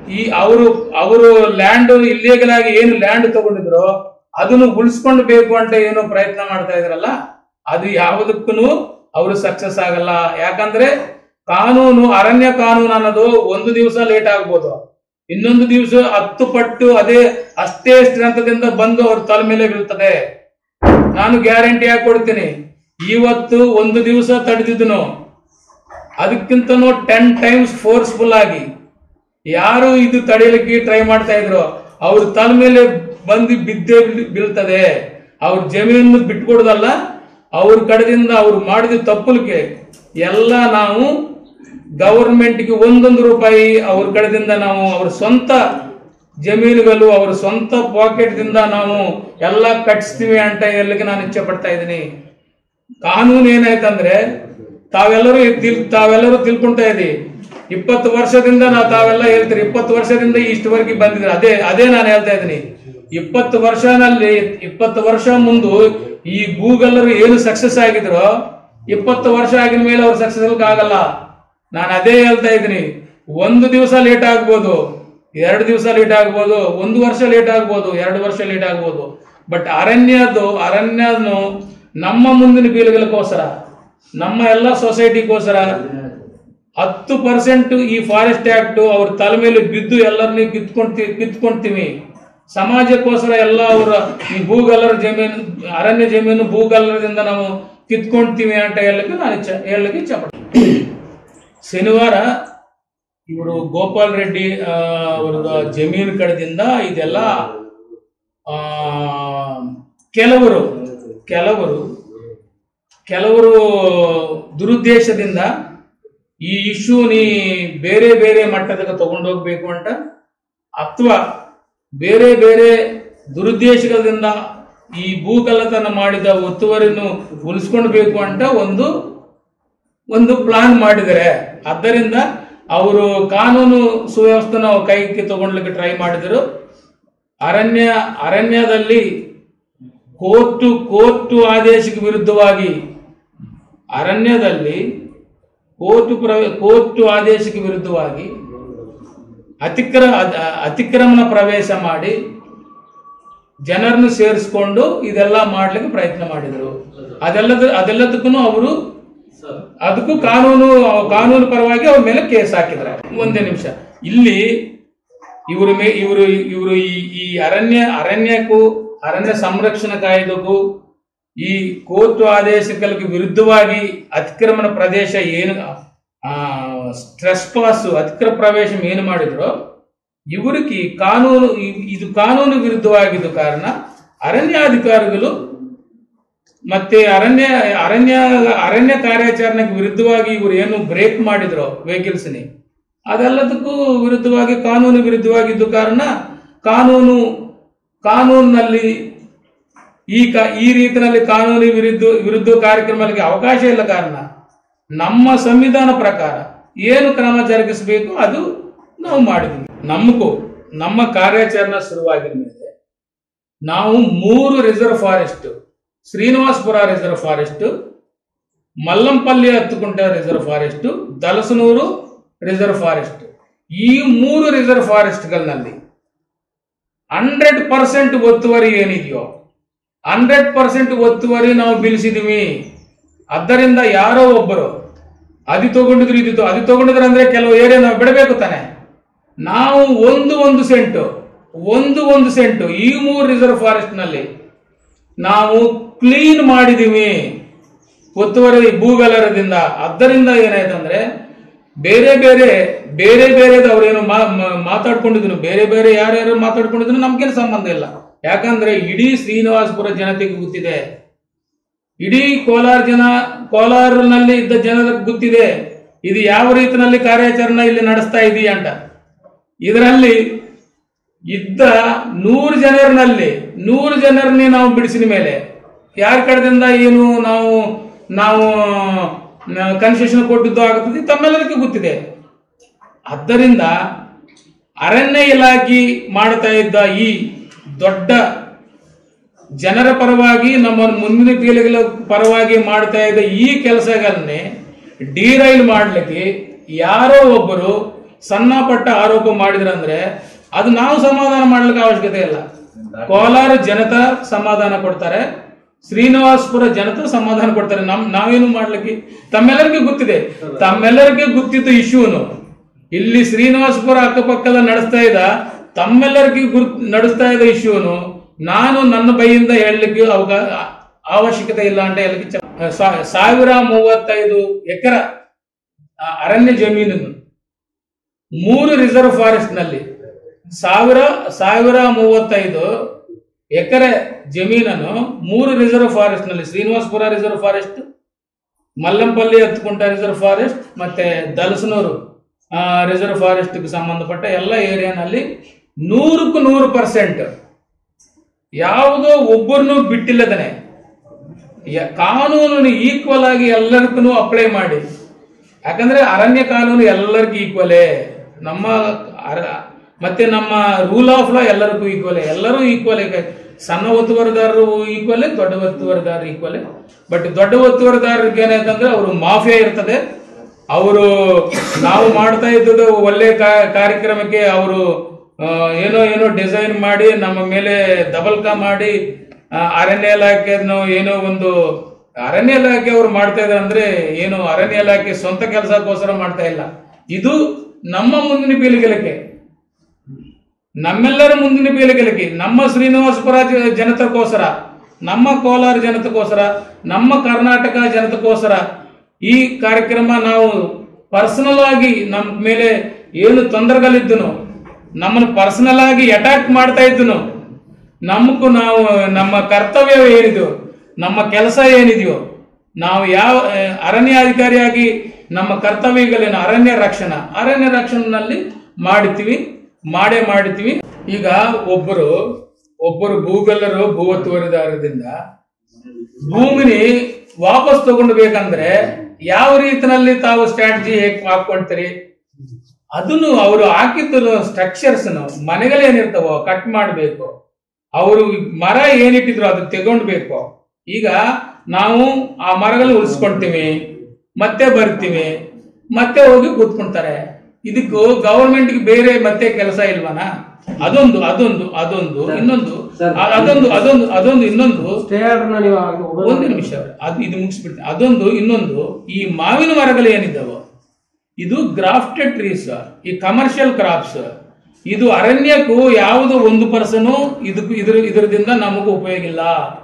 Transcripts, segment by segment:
ಈ ಅವರು ಅವರು ಲ್ಯಾಂಡ್ ಇಲ್ಲಿಗಲ್ ಆಗಿ ಏನು ಲ್ಯಾಂಡ್ ತಗೊಂಡಿದ್ರು ಅದನ್ನು ಉಳಿಸ್ಕೊಂಡು ಬೇಕು ಅಂತ ಏನೋ ಪ್ರಯತ್ನ ಮಾಡ್ತಾ ಇದ್ರಲ್ಲ ಅದು ಯಾವುದಕ್ಕೂ ಅವರು ಸಕ್ಸಸ್ ಆಗಲ್ಲ ಯಾಕಂದ್ರೆ ಕಾನೂನು ಅರಣ್ಯ ಕಾನೂನು ಅನ್ನೋದು ಒಂದು ದಿವಸ ಲೇಟ್ ಆಗ್ಬೋದು ಇನ್ನೊಂದು ದಿವಸ ಹತ್ತು ಪಟ್ಟು ಅದೇ ಅಷ್ಟೇ ಸ್ಟ್ರೆಂಥದಿಂದ ಬಂದು ಅವ್ರ ತಲೆ ಮೇಲೆ ಬೀಳ್ತದೆ ನಾನು ಗ್ಯಾರಂಟಿಯಾಗಿ ಕೊಡ್ತೀನಿ ಇವತ್ತು ಒಂದು ದಿವಸ ತಡೆದಿದ್ದನು ಅದಕ್ಕಿಂತನೂ ಟೆನ್ ಟೈಮ್ಸ್ ಫೋರ್ಸ್ಫುಲ್ ಆಗಿ ಯಾರು ಇದು ತಡೆಯಲಿಕ್ಕೆ ಟ್ರೈ ಮಾಡ್ತಾ ಇದ್ರು ಅವ್ರ ತಲೆ ಮೇಲೆ ಬಂದು ಬಿದ್ದೇ ಬೀಳ್- ಬೀಳ್ತದೆ ಅವ್ರ ಜಮೀನು ಬಿಟ್ಕೊಡೋದಲ್ಲ ಅವ್ರ ಕಡೆದಿಂದ ಅವ್ರು ಮಾಡಿದ ತಪ್ಪಲಿಕ್ಕೆ ಎಲ್ಲ ನಾವು ಗವರ್ಮೆಂಟ್ಗೆ ಒಂದೊಂದು ರೂಪಾಯಿ ಅವ್ರ ಕಡೆದಿಂದ ನಾವು ಅವ್ರ ಸ್ವಂತ ಜಮೀನುಗಳು ಅವ್ರ ಸ್ವಂತ ಪಾಕೆಟ್ದಿಂದ ನಾವು ಎಲ್ಲ ಕಟ್ಸ್ತೀವಿ ಅಂತ ಹೇಳಲಿಕ್ಕೆ ನಾನು ಇಚ್ಛೆ ಪಡ್ತಾ ಇದ್ದೀನಿ ಕಾನೂನು ಏನಾಯ್ತಂದ್ರೆ ತಾವೆಲ್ಲರೂ ತಿಳ್ ತಾವೆಲ್ಲರೂ ತಿಳ್ಕೊಂತಾ ಇದ್ದೀವಿ ಇಪ್ಪತ್ತು ವರ್ಷದಿಂದ ನಾವು ತಾವೆಲ್ಲ ಹೇಳ್ತೀರಿ ಇಪ್ಪತ್ತು ವರ್ಷದಿಂದ ಇಷ್ಟವರೆಗೆ ಬಂದಿದ್ರೆ ಅದೇ ಅದೇ ನಾನು ಹೇಳ್ತಾ ಇದ್ದೀನಿ ಇಪ್ಪತ್ತು ವರ್ಷನಲ್ಲಿ ಇಪ್ಪತ್ತು ವರ್ಷ ಮುಂದು ಈ ಗೂಗಲ್ ಏನು ಸಕ್ಸಸ್ ಆಗಿದ್ರು ಇಪ್ಪತ್ತು ವರ್ಷ ಆಗಿದ ಮೇಲೆ ಅವ್ರು ಸಕ್ಸಸ್ ಆಗಲ್ಲ ನಾನು ಅದೇ ಹೇಳ್ತಾ ಇದ್ದೀನಿ ಒಂದು ದಿವಸ ಲೇಟ್ ಆಗ್ಬೋದು ಎರಡು ದಿವಸ ಲೇಟ್ ಆಗ್ಬೋದು ಒಂದು ವರ್ಷ ಲೇಟ್ ಆಗ್ಬೋದು ಎರಡು ವರ್ಷ ಲೇಟ್ ಆಗ್ಬೋದು ಬಟ್ ಅರಣ್ಯದು ಅರಣ್ಯನು ನಮ್ಮ ಮುಂದಿನ ಪೀಳಿಗೆಗೋಸ್ಕರ ನಮ್ಮ ಎಲ್ಲ ಸೊಸೈಟಿಗೋಸ್ಕರ ಹತ್ತು ಪರ್ಸೆಂಟ್ ಈ ಫಾರೆಸ್ಟ್ ಆಕ್ಟ್ ಅವ್ರ ತಲೆ ಮೇಲೆ ಬಿದ್ದು ಎಲ್ಲರನ್ನೂ ಕಿತ್ಕೊಂಡ್ತೀವಿ ಕಿತ್ಕೊಂಡ್ತೀವಿ ಸಮಾಜಕ್ಕೋಸ್ಕರ ಎಲ್ಲ ಅವರ ಈ ಭೂಗಲ್ಲರ ಜಮೀನು ಅರಣ್ಯ ಜಮೀನು ಭೂಗಲ್ಲರದಿಂದ ನಾವು ಕಿತ್ಕೊಂಡ್ತೀವಿ ಅಂತ ಹೇಳಲಿಕ್ಕೆ ನಾನು ಇಚ್ಛೆ ಹೇಳಲಿಕ್ಕೆ ಇಚ್ಛೆ ಪಡ್ತೀನಿ ಶನಿವಾರ ಇವರು ಗೋಪಾಲ್ ರೆಡ್ಡಿ ಆ, ಅವರದ ಜಮೀನು ಕಡೆದಿಂದ ಇದೆಲ್ಲ ಆ, ಕೆಲವರು ಕೆಲವರು ಕೆಲವರು ದುರುದ್ದೇಶದಿಂದ ಈ ಇಶ್ಯೂ ನೀ ಬೇರೆ ಬೇರೆ ಮಟ್ಟದಾಗ ತಗೊಂಡೋಗ್ಬೇಕು ಅಂತ ಅಥವಾ ಬೇರೆ ಬೇರೆ ದುರುದ್ದೇಶಗಳಿಂದ ಈ ಭೂಕಳ್ಳತನ ಮಾಡಿದ ಒತ್ತುವರಿಯನ್ನು ಉಳಿಸ್ಕೊಳ್ಬೇಕು ಅಂತ ಒಂದು ಒಂದು ಪ್ಲಾನ್ ಮಾಡಿದರೆ ಆದ್ದರಿಂದ ಅವರು ಕಾನೂನು ಸುವ್ಯವಸ್ಥೆನ ಕೈಗೆ ತಗೊಳ್ಲಿಕ್ಕೆ ಟ್ರೈ ಮಾಡಿದರು ಅರಣ್ಯ ಅರಣ್ಯದಲ್ಲಿ ಕೋರ್ಟು ಕೋರ್ಟು ಆದೇಶಕ್ಕೆ ವಿರುದ್ಧವಾಗಿ ಅರಣ್ಯದಲ್ಲಿ ಕೋರ್ಟು ಪ್ರವೇ ಕೋರ್ಟು ಆದೇಶಕ್ಕೆ ವಿರುದ್ಧವಾಗಿ ಅತಿಕ್ರ ಅದ- ಅತಿಕ್ರಮಣ ಪ್ರವೇಶ ಮಾಡಿ ಜನರನ್ನು ಸೇರಿಸ್ಕೊಂಡು ಇದೆಲ್ಲ ಮಾಡ್ಲಿಕ್ಕೆ ಪ್ರಯತ್ನ ಮಾಡಿದರು ಅದೆಲ್ಲದ ಅದೆಲ್ಲದಕ್ಕೂ ಅವರು ಅದಕ್ಕೂ ಕಾನೂನು ಕಾನೂನು ಪರವಾಗಿ ಅವ್ರ ಮೇಲೆ ಕೇಸ್ ಹಾಕಿದ್ದಾರೆ ಒಂದೇ ನಿಮಿಷ ಇಲ್ಲಿ ಇವರು ಮೇ ಇವರು ಇವರು ಈ ಈ ಅರಣ್ಯ ಅರಣ್ಯಕ್ಕೂ ಅರಣ್ಯ ಸಂರಕ್ಷಣಾ ಕಾಯ್ದೆಗೂ ಈ ಕೋರ್ಟ್ ಆದೇಶಗಳಿಗೆ ವಿರುದ್ಧವಾಗಿ ಅತಿಕ್ರಮಣ ಪ್ರದೇಶ ಏನು ಸ್ಟ್ರೆಸ್ ಪಾಸ್ ಅತಿಕ್ರಮ ಪ್ರವೇಶ ಏನು ಮಾಡಿದ್ರು ಇವರಿಗೆ ಕಾನೂನು ಇ- ಇದು ಕಾನೂನು ವಿರುದ್ಧವಾಗಿದ್ದ ಕಾರಣ ಅರಣ್ಯಾಧಿಕಾರಿಗಳು ಮತ್ತೆ ಅರಣ್ಯ ಅರಣ್ಯ ಅರಣ್ಯ ಕಾರ್ಯಾಚರಣೆಗೆ ವಿರುದ್ಧವಾಗಿ ಇವರು ಏನು ಬ್ರೇಕ್ ಮಾಡಿದ್ರು ವೆಹಿಕಲ್ಸ್ನಿ ಅದೆಲ್ಲದಕ್ಕೂ ವಿರುದ್ಧವಾಗಿ ಕಾನೂನು ವಿರುದ್ಧವಾಗಿದ್ದು ಕಾರಣ ಕಾನೂನು ಕಾನೂನಿನಲ್ಲಿ ಈ ಕ ಈ ರೀತಿಯಲ್ಲಿ ಕಾನೂನು ವಿರುದ್ಧ ವಿರುದ್ಧ ಕಾರ್ಯಕ್ರಮಗಳಿಗೆ ಅವಕಾಶ ಇಲ್ಲ ಕಾರಣ ನಮ್ಮ ಸಂವಿಧಾನ ಪ್ರಕಾರ ಏನು ಕ್ರಮ ಜರುಗಿಸಬೇಕು ಅದು ನಾವು ಮಾಡಿದ್ವಿ ನಮಗೂ ನಮ್ಮ ಕಾರ್ಯಾಚರಣೆ ಶುರುವಾಗಿದ ಮೇಲೆ ನಾವು ಮೂರು reserve forest Srinivaspur reserve forest Mallampalli Hattukunte reserve forest Dalasanur reserve forest ಈ ಮೂರು ರಿಸರ್ವ್ ಫಾರೆಸ್ಟ್ಗಳಲ್ಲಿ ಹಂಡ್ರೆಡ್ ಪರ್ಸೆಂಟ್ ಒತ್ತುವರಿ ಏನಿದೆಯೋ ಹಂಡ್ರೆಡ್ ಪರ್ಸೆಂಟ್ ಒತ್ತುವರಿ ನಾವು ಬೀಳಿಸಿದೀವಿ ಆದ್ದರಿಂದ ಯಾರೋ ಒಬ್ಬರು ಅದು ತಗೊಂಡಿದ್ರು ಇದು ತೊ- ಅದು ತಗೊಂಡಿದ್ರು ಅಂದ್ರೆ ಕೆಲವು ಏರಿಯಾ ನಾವು ಬಿಡಬೇಕು ತಾನೆ ನಾವು ಒಂದು ಒಂದು ಸೆಂಟು ಒಂದು ಒಂದು ಸೆಂಟು ಈ ಮೂರು ರಿಸರ್ವ್ ಫಾರೆಸ್ಟ್ ನಲ್ಲಿ ನಾವು ಕ್ಲೀನ್ ಮಾಡಿದೀವಿ ಒತ್ತುವರಿ ಭೂಗಲರದಿಂದ ಆದ್ದರಿಂದ ಏನಾಯ್ತಂದ್ರೆ ಬೇರೆ ಬೇರೆ ಬೇರೆ ಬೇರೆ ಅವ್ರೇನು ಮಾ- ಮಾ- ಮಾತಾಡ್ಕೊಂಡಿದ್ರು ಬೇರೆ ಬೇರೆ ಯಾರ್ಯಾರು ಮಾತಾಡ್ಕೊಂಡಿದ್ರು ನಮ್ಗೇನು ಸಂಬಂಧ ಇಲ್ಲ ಯಾಕಂದ್ರೆ ಇಡೀ ಶ್ರೀನಿವಾಸಪುರ ಜನತೆಗೆ ಗೊತ್ತಿದೆ ಇಡೀ ಕೋಲಾರ ಜನ ಕೋಲಾರನಲ್ಲಿ ಇದ್ದ ಜನರಿಗೆ ಗೊತ್ತಿದೆ ಇದು ಯಾವ ರೀತಿನಲ್ಲಿ ಕಾರ್ಯಾಚರಣೆ ಇಲ್ಲಿ ನಡೆಸ್ತಾ ಇದೀಯ ಅಂತ ಇದರಲ್ಲಿ ಇದ್ದ ನೂರು ಜನರಿನಲ್ಲಿ ನೂರು ಜನರನ್ನೇ ನಾವು ಬಿಡಿಸಿದ ಮೇಲೆ ಯಾರ ಕಡೆದಿಂದ ಏನು ನಾವು ನಾವು ಕನ್ಸೆಷನ್ ಕೊಟ್ಟಿದ್ದು ಆಗುತ್ತದೆ ತಮ್ಮೆಲ್ಲರಿಗೂ ಗೊತ್ತಿದೆ ಆದ್ದರಿಂದ ಅರಣ್ಯ ಇಲಾಖೆ ಮಾಡ್ತಾ ಇದ್ದ ಈ ದೊಡ್ಡ ಜನರ ಪರವಾಗಿ ನಮ್ಮ ಮುಂದಿನ ಪೀಳಿಗೆಗಳ ಪರವಾಗಿ ಮಾಡ್ತಾ ಇದ್ದ ಈ ಕೆಲಸಗಳನ್ನೇ ಡಿರೈಲ್ ಮಾಡಲಿಕ್ಕೆ ಯಾರೋ ಒಬ್ಬರು ಸಣ್ಣ ಪಟ್ಟ ಆರೋಪ ಮಾಡಿದ್ರಂದ್ರೆ ಅದು ನಾವು ಸಮಾಧಾನ ಮಾಡ್ಲಿಕ್ಕೆ ಅವಶ್ಯಕತೆ ಇಲ್ಲ ಕೋಲಾರ ಜನತಾ ಸಮಾಧಾನ ಕೊಡ್ತಾರೆ ಶ್ರೀನಿವಾಸಪುರ ಜನತಾ ಸಮಾಧಾನ ಕೊಡ್ತಾರೆ ನಮ್ ನಾವೇನು ಮಾಡ್ಲಿಕ್ಕೆ ತಮ್ಮೆಲ್ಲರಿಗೂ ಗೊತ್ತಿದೆ ತಮ್ಮೆಲ್ಲರಿಗೂ ಗೊತ್ತಿದ್ದು ಇಶ್ಯೂನು ಇಲ್ಲಿ ಶ್ರೀನಿವಾಸಪುರ ಅಕ್ಕಪಕ್ಕದ ನಡೆಸ್ತಾ ಇದ್ದ ತಮ್ಮೆಲ್ಲರಿಗೂ ಗುರ್ ನಡೆಸ್ತಾ ಇದ್ದ ಇಶ್ಯೂನು ನಾನು ನನ್ನ ಬೈಯಿಂದ ಹೇಳಲಿಕ್ಕೆ ಅವಕಾಶ ಅವಶ್ಯಕತೆ ಇಲ್ಲ ಅಂತ ಹೇಳಲಿಕ್ಕೆ ಚ- ಸಾ- ಸಾವಿರ ಮೂವತ್ತೈದು ಎಕರ ಆ, ಅರಣ್ಯ ಜಮೀನನ್ನು ಮೂರು ರಿಸರ್ವ್ ಫಾರೆಸ್ಟ್ ನಲ್ಲಿ ಸಾವಿರ ಸಾವಿರ ಮೂವತ್ತೈದು ಎಕರೆ ಜಮೀನನ್ನು ಮೂರು ರಿಸರ್ವ್ ಫಾರೆಸ್ಟ್ ನಲ್ಲಿ Srinivaspur reserve forest Mallampalli Hattukunta reserve forest ಮತ್ತೆ ದಲಸನೂರು ರಿಸರ್ವ್ ಫಾರೆಸ್ಟ್ಗೆ ಸಂಬಂಧಪಟ್ಟ ಎಲ್ಲ ಏರಿಯಾನಲ್ಲಿ ನೂರಕ್ಕೂ ನೂರು ಪರ್ಸೆಂಟ್ ಯಾವುದೋ ಒಬ್ಬರನ್ನು ಬಿಟ್ಟಿಲ್ಲದನೆ ಯ- ಕಾನೂನು ಈಕ್ವಲ್ ಆಗಿ ಎಲ್ಲರಿಗೂ ಅಪ್ಲೈ ಮಾಡಿ ಯಾಕಂದ್ರೆ ಅರಣ್ಯ ಕಾನೂನು ಎಲ್ಲರಿಗೂ ಈಕ್ವಲೇ ನಮ್ಮ ಅರ- ಮತ್ತೆ ನಮ್ಮ ರೂಲ್ ಆಫ್ ಲಾ ಎಲ್ಲರಿಗೂ ಈಕ್ವಲೇ ಎಲ್ಲರೂ ಈಕ್ವಲ್ ಸಣ್ಣ ಒತ್ತುವರಿದಾರರು ಈಕ್ವಲೇ ದೊಡ್ಡ ಒತ್ತುವರಿದಾರರು ಈಕ್ವಲೇ ಬಟ್ ದೊಡ್ಡ ಒತ್ತುವರಿದಾರರಿಗೆ ಏನಾಯ್ತಂದ್ರೆ ಅವರು ಮಾಫಿಯಾ ಇರ್ತದೆ ಅವರು ನಾವು ಮಾಡ್ತಾ ಇದ್ದದ್ದು ಒಳ್ಳೆ ಕಾ- ಕಾರ್ಯಕ್ರಮಕ್ಕೆ ಅವರು ಆ, ಏನೋ ಏನೋ ಡಿಸೈನ್ ಮಾಡಿ ನಮ್ಮ ಮೇಲೆ ದಬಲ್ಕ ಮಾಡಿ ಆ, ಅರಣ್ಯ ಇಲಾಖೆಯನ್ನು ಏನೋ ಒಂದು ಅರಣ್ಯ ಇಲಾಖೆ ಅವ್ರು ಮಾಡ್ತಾ ಇದ್ದಾರೆ ಅಂದ್ರೆ ಏನು ಅರಣ್ಯ ಇಲಾಖೆ ಸ್ವಂತ ಕೆಲಸಕ್ಕೋಸ್ಕರ ಮಾಡ್ತಾ ಇಲ್ಲ ಇದು ನಮ್ಮ ಮುಂದಿನ ಪೀಳಿಗೆಲಕ್ಕೆ ನಮ್ಮೆಲ್ಲರ ಮುಂದಿನ ಪೀಳಿಗೆಲಕ್ಕೆ ನಮ್ಮ ಶ್ರೀನಿವಾಸಪುರ ಜ- ಜನತೆಗೋಸ್ಕರ ನಮ್ಮ ಕೋಲಾರ ಜನತೆಗೋಸ್ಕರ ನಮ್ಮ ಕರ್ನಾಟಕ ಜನತೆಗೋಸ್ಕರ ಈ ಕಾರ್ಯಕ್ರಮ ನಾವು ಪರ್ಸನಲ್ ಆಗಿ ನಮ್ಮ ಮೇಲೆ ಏನು ತೊಂದರೆಗಳಿದ್ದನು ನಮ್ಮನ್ನು ಪರ್ಸನಲ್ ಆಗಿ ಅಟ್ಯಾಕ್ ಮಾಡ್ತಾ ಇದ್ದನು ನಮಗೂ ನಾವು ನಮ್ಮ ಕರ್ತವ್ಯ ಏನಿದೆಯೋ ನಮ್ಮ ಕೆಲಸ ಏನಿದೆಯೋ ನಾವು ಯಾವ ಆ, ಅರಣ್ಯಾಧಿಕಾರಿಯಾಗಿ ನಮ್ಮ ಕರ್ತವ್ಯಗಳೇನು ಅರಣ್ಯ ರಕ್ಷಣಾ ಅರಣ್ಯ ರಕ್ಷಣೆನಲ್ಲಿ ಮಾಡ್ತೀವಿ ಮಾಡೇ ಮಾಡ್ತೀವಿ ಈಗ ಒಬ್ಬರು ಒಬ್ಬರು ಭೂಗಲ್ಲರು ಭೂ ಒತ್ತುವರಿದಾರರಿಂದ ಭೂಮಿನಿ ವಾಪಸ್ ತಗೊಂಡು ಬೇಕಂದ್ರೆ ಯಾವ ರೀತಿನಲ್ಲಿ ತಾವು ಸ್ಟ್ರಾಟಜಿ ಹೇಗೆ ಹಾಕೊಳ್ತೀರಿ ಅದನ್ನು ಅವರು ಹಾಕಿದ್ದು ಸ್ಟ್ರಕ್ಚರ್ಸ್ ಮನೆಗಳೇನಿರ್ತಾವೋ ಕಟ್ ಮಾಡಬೇಕು ಅವರು ಮರ ಏನಿಟ್ಟಿದ್ರು ಅದು ತೆಗೊಂಡ್ಬೇಕು ಈಗ ನಾವು ಆ ಮರಗಳು ಉಳಿಸ್ಕೊಳ್ತೀವಿ ಮತ್ತೆ ಬರ್ತೀವಿ ಮತ್ತೆ ಹೋಗಿ ಕೂತ್ಕೊಂತಾರೆ ಇದಕ್ಕೂ ಗವರ್ಮೆಂಟ್ಗೆ ಬೇರೆ ಮತ್ತೆ ಕೆಲಸ ಇಲ್ವನಾ ಅದೊಂದು ಅದೊಂದು ಅದೊಂದು ಇನ್ನೊಂದು ಅ- ಅದೊಂದು ಅದೊಂದು ಅದೊಂದು ಇನ್ನೊಂದು ಸ್ಟೇ ಆರ್ಡರ್ನ ನೀವು ಆಗ- ಒಂದು ನಿಮಿಷ ಅದು ಇದು ಮುಗಿಸ್ಬಿಡ್ತೀನಿ ಅದೊಂದು ಇನ್ನೊಂದು ಈ ಮಾವಿನ ಮರಗಳು ಏನಿದ್ದಾವೋ ಇದು ಗ್ರಾಫ್ಟೆಡ್ ಟ್ರೀಸ್ ಈ ಕಮರ್ಷಿಯಲ್ ಕ್ರಾಪ್ಸ್ ಇದು ಅರಣ್ಯಕ್ಕೂ ಯಾವುದು ಒಂದು ಪರ್ಸನು ಇದಕ್ಕೂ ಇದ್ರ ಇದರದಿಂದ ನಮಗೂ ಉಪಯೋಗ ಇಲ್ಲ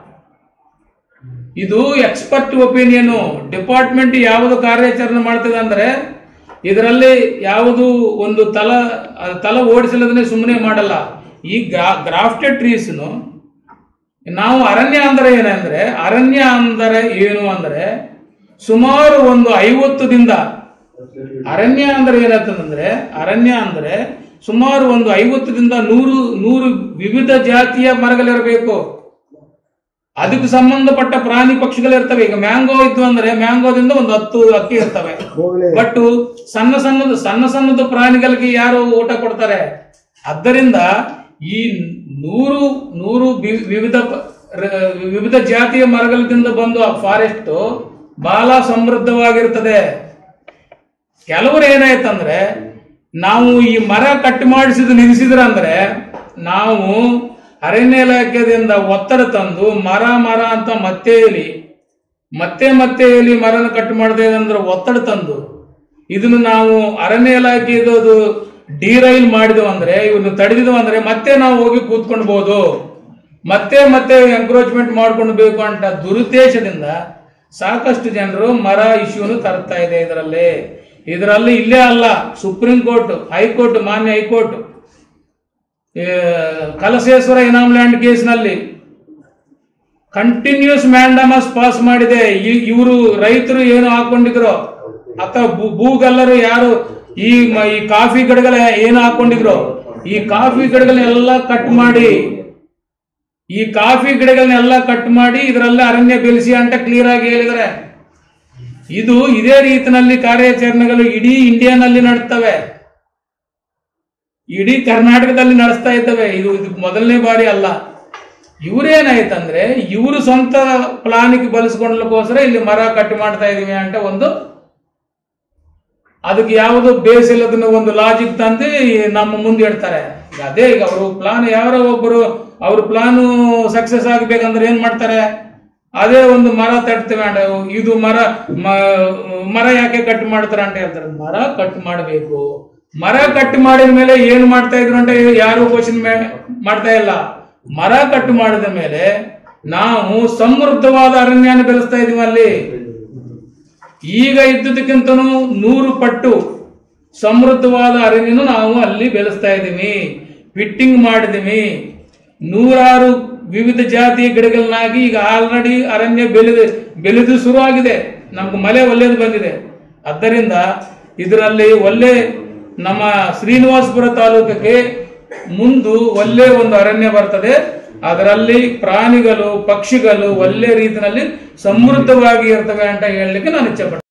ಇದು ಎಕ್ಸ್ಪರ್ಟ್ ಒಪಿನಿಯನ್ ಡಿಪಾರ್ಟ್ಮೆಂಟ್ ಯಾವುದು ಕಾರ್ಯಾಚರಣೆ ಮಾಡ್ತದೆ ಅಂದ್ರೆ ಇದರಲ್ಲಿ ಯಾವುದು ಒಂದು ತಲ ತಲ ಓಡಿಸಲದನ್ನೇ ಸುಮ್ಮನೆ ಮಾಡಲ್ಲ ಈ ಗ್ರಾಫ್ಟೆಡ್ ಟ್ರೀಸ್ನು ನಾವು ಅರಣ್ಯ ಅಂದರೆ ಏನಂದ್ರೆ ಅರಣ್ಯ ಅಂದರೆ ಏನು ಅಂದ್ರೆ ಸುಮಾರು ಒಂದು ಐವತ್ತದಿಂದ ಅರಣ್ಯ ಅಂದ್ರೆ ಏನಾಗ್ತದಂದ್ರೆ ಅರಣ್ಯ ಅಂದ್ರೆ ಸುಮಾರು ಒಂದು ಐವತ್ತರಿಂದ ನೂರು ನೂರು ವಿವಿಧ ಜಾತಿಯ ಮರಗಳಿರಬೇಕು ಅದಕ್ಕೆ ಸಂಬಂಧಪಟ್ಟ ಪ್ರಾಣಿ ಪಕ್ಷಿಗಳಿರ್ತವೆ ಈಗ ಮ್ಯಾಂಗೋ ಇದ್ದು ಅಂದ್ರೆ ಮ್ಯಾಂಗೋದಿಂದ ಒಂದು ಹತ್ತು ಅಕ್ಕಿ ಇರ್ತವೆ ಬಟ್ ಸಣ್ಣ ಸಣ್ಣದು ಸಣ್ಣ ಸಣ್ಣದು ಪ್ರಾಣಿಗಳಿಗೆ ಯಾರು ಊಟ ಕೊಡ್ತಾರೆ ಆದ್ದರಿಂದ ಈ ನೂರು ನೂರು ವಿ- ವಿವಿಧ ಪ- ರ- ವಿವಿಧ ಜಾತಿಯ ಮರಗಳಿಂದ ಬಂದು ಆ ಫಾರೆಸ್ಟ್ ಬಹಳ ಸಮೃದ್ಧವಾಗಿರ್ತದೆ ಕೆಲವರು ಏನಾಯ್ತಂದ್ರೆ ನಾವು ಈ ಮರ ಕಟ್ ಮಾಡಿಸಿದ ನಿಲ್ಲಿಸಿದ್ರಂದ್ರೆ ನಾವು ಅರಣ್ಯ ಇಲಾಖೆಯಿಂದ ಒತ್ತಡ ತಂದು ಮರ ಮರ ಅಂತ ಮತ್ತೆ ಹೇಳಿ ಮತ್ತೆ ಮತ್ತೆ ಹೇಳಿ ಮರನ ಕಟ್ ಮಾಡದೆ ಅಂದ್ರೆ ಒತ್ತಡ ತಂದು ಇದನ್ನು ನಾವು ಅರಣ್ಯ ಇಲಾಖೆ ಇದು ಡಿರೈಲ್ ಮಾಡಿದವು ಅಂದ್ರೆ ಇವನು ತಡೆದಿದವು ಅಂದ್ರೆ ಮತ್ತೆ ನಾವು ಹೋಗಿ ಕೂತ್ಕೊಳ್ಬಹುದು ಮತ್ತೆ ಮತ್ತೆ ಎಂಕ್ರೋಚ್ಮೆಂಟ್ ಮಾಡ್ಕೊಂಡು ಬೇಕು ಅಂತ ದುರುದ್ದೇಶದಿಂದ ಸಾಕಷ್ಟು ಜನರು ಮರ ಇಶ್ಯೂನು ತರ್ತಾ ಇದೆ ಇದರಲ್ಲಿ ಇದರಲ್ಲಿ ಇಲ್ಲೇ ಅಲ್ಲ ಸುಪ್ರೀಂ ಕೋರ್ಟ್ ಹೈಕೋರ್ಟ್ ಮಾನ್ಯ ಹೈಕೋರ್ಟ್ ಏ, ಕಲಸೇಶ್ವರ ಇನಾಮ್ ಲ್ಯಾಂಡ್ ಕೇಸ್ನಲ್ಲಿ ಕಂಟಿನ್ಯೂಸ್ ಮ್ಯಾಂಡಮಸ್ ಪಾಸ್ ಮಾಡಿದೆ ಇವರು ರೈತರು ಏನು ಹಾಕೊಂಡಿದ್ರು ಅಥವಾ ಭೂ- ಭೂಗಲ್ಲರು ಯಾರು ಈ ಮ- ಈ ಕಾಫಿ ಗಿಡಗಳ ಏನು ಹಾಕೊಂಡಿದ್ರು ಈ ಕಾಫಿ ಗಿಡಗಳನ್ನೆಲ್ಲ ಕಟ್ ಮಾಡಿ ಈ ಕಾಫಿ ಗಿಡಗಳನ್ನೆಲ್ಲ ಕಟ್ ಮಾಡಿ ಇದರಲ್ಲ ಅರಣ್ಯ ಬೆಳೆಸಿ ಅಂತ ಕ್ಲಿಯರ್ ಆಗಿ ಹೇಳಿದರೆ ಇದು ಇದೇ ರೀತಿನಲ್ಲಿ ಕಾರ್ಯಾಚರಣೆಗಳು ಇಡೀ ಇಂಡಿಯಾನಲ್ಲಿ ನಡ್ತವೆ ಇಡೀ ಕರ್ನಾಟಕದಲ್ಲಿ ನಡೆಸ್ತಾ ಇದ್ದಾವೆ ಇದು ಇದು ಮೊದಲನೇ ಬಾರಿ ಅಲ್ಲ ಇವ್ರೇನಾಯ್ತಂದ್ರೆ ಇವರು ಸ್ವಂತ ಪ್ಲಾನಿಗೆ ಬಳಸ್ಕೊಳ್ಳೋಕ್ಕೋಸ್ಕರ ಇಲ್ಲಿ ಮರ ಕಟ್ ಮಾಡ್ತಾ ಇದೀವಿ ಅಂತ ಒಂದು ಅದಕ್ಕೆ ಯಾವುದು ಬೇಸ್ ಇಲ್ಲದನ್ನ ಒಂದು ಲಾಜಿಕ್ ತಂದು ನಮ್ಮ ಮುಂದೆ ಹೇಳ್ತಾರೆ ಈಗ ಅದೇ ಈಗ ಅವರು ಪ್ಲಾನ್ ಯಾರೋ ಒಬ್ಬರು ಅವ್ರ ಪ್ಲಾನು ಸಕ್ಸಸ್ ಆಗಬೇಕಂದ್ರೆ ಏನ್ ಮಾಡ್ತಾರೆ ಅದೇ ಒಂದು ಮರ ತಟ್ತೇವೆ ಅಂಡ ಇದು ಮರ ಮ- ಮರ ಯಾಕೆ ಕಟ್ ಮಾಡ್ತಾರೆ ಅಂತ ಹೇಳ್ತಾರೆ ಮರ ಕಟ್ ಮಾಡಬೇಕು ಮರ ಕಟ್ ಮಾಡಿದ ಮೇಲೆ ಏನ್ ಮಾಡ್ತಾ ಇದ್ರು ಅಂತ ಯಾರು ಕ್ವಶನ್ ಮಾಡ್ತಾ ಇಲ್ಲ ಮರ ಕಟ್ ಮಾಡಿದ ಮೇಲೆ ನಾವು ಸಮೃದ್ಧವಾದ ಅರಣ್ಯನ ಬೆಳೆಸ್ತಾ ಇದೀವಿ ಅಲ್ಲಿ ಈಗ ಇದ್ದುದಕ್ಕಿಂತನೂ ನೂರು ಪಟ್ಟು ಸಮೃದ್ಧವಾದ ಅರಣ್ಯನು ನಾವು ಅಲ್ಲಿ ಬೆಳೆಸ್ತಾ ಇದ್ದೀವಿ ಫಿಟ್ಟಿಂಗ್ ಮಾಡಿದೀವಿ ನೂರಾರು ವಿವಿಧ ಜಾತಿಯ ಗಿಡಗಳನ್ನಾಗಿ ಈಗ ಆಲ್ರೆಡಿ ಅರಣ್ಯ ಬೆಳೆದು ಬೆಳೆದು ಶುರು ಆಗಿದೆ ನಮ್ಗೆ ಮಳೆ ಒಳ್ಳೇದು ಬಂದಿದೆ ಆದ್ದರಿಂದ ಇದರಲ್ಲಿ ಒಳ್ಳೆ ನಮ್ಮ ಶ್ರೀನಿವಾಸಪುರ ತಾಲೂಕಕ್ಕೆ ಮುಂದು ಒಳ್ಳೆ ಒಂದು ಅರಣ್ಯ ಬರ್ತದೆ ಅದರಲ್ಲಿ ಪ್ರಾಣಿಗಳು ಪಕ್ಷಿಗಳು ಒಳ್ಳೆ ರೀತಿಯಲ್ಲಿ ಸಮೃದ್ಧವಾಗಿ ಇರ್ತವೆ ಅಂತ ಹೇಳಲಿಕ್ಕೆ ನಾನು ಇಚ್ಛೆ ಪಡ್ತೀನಿ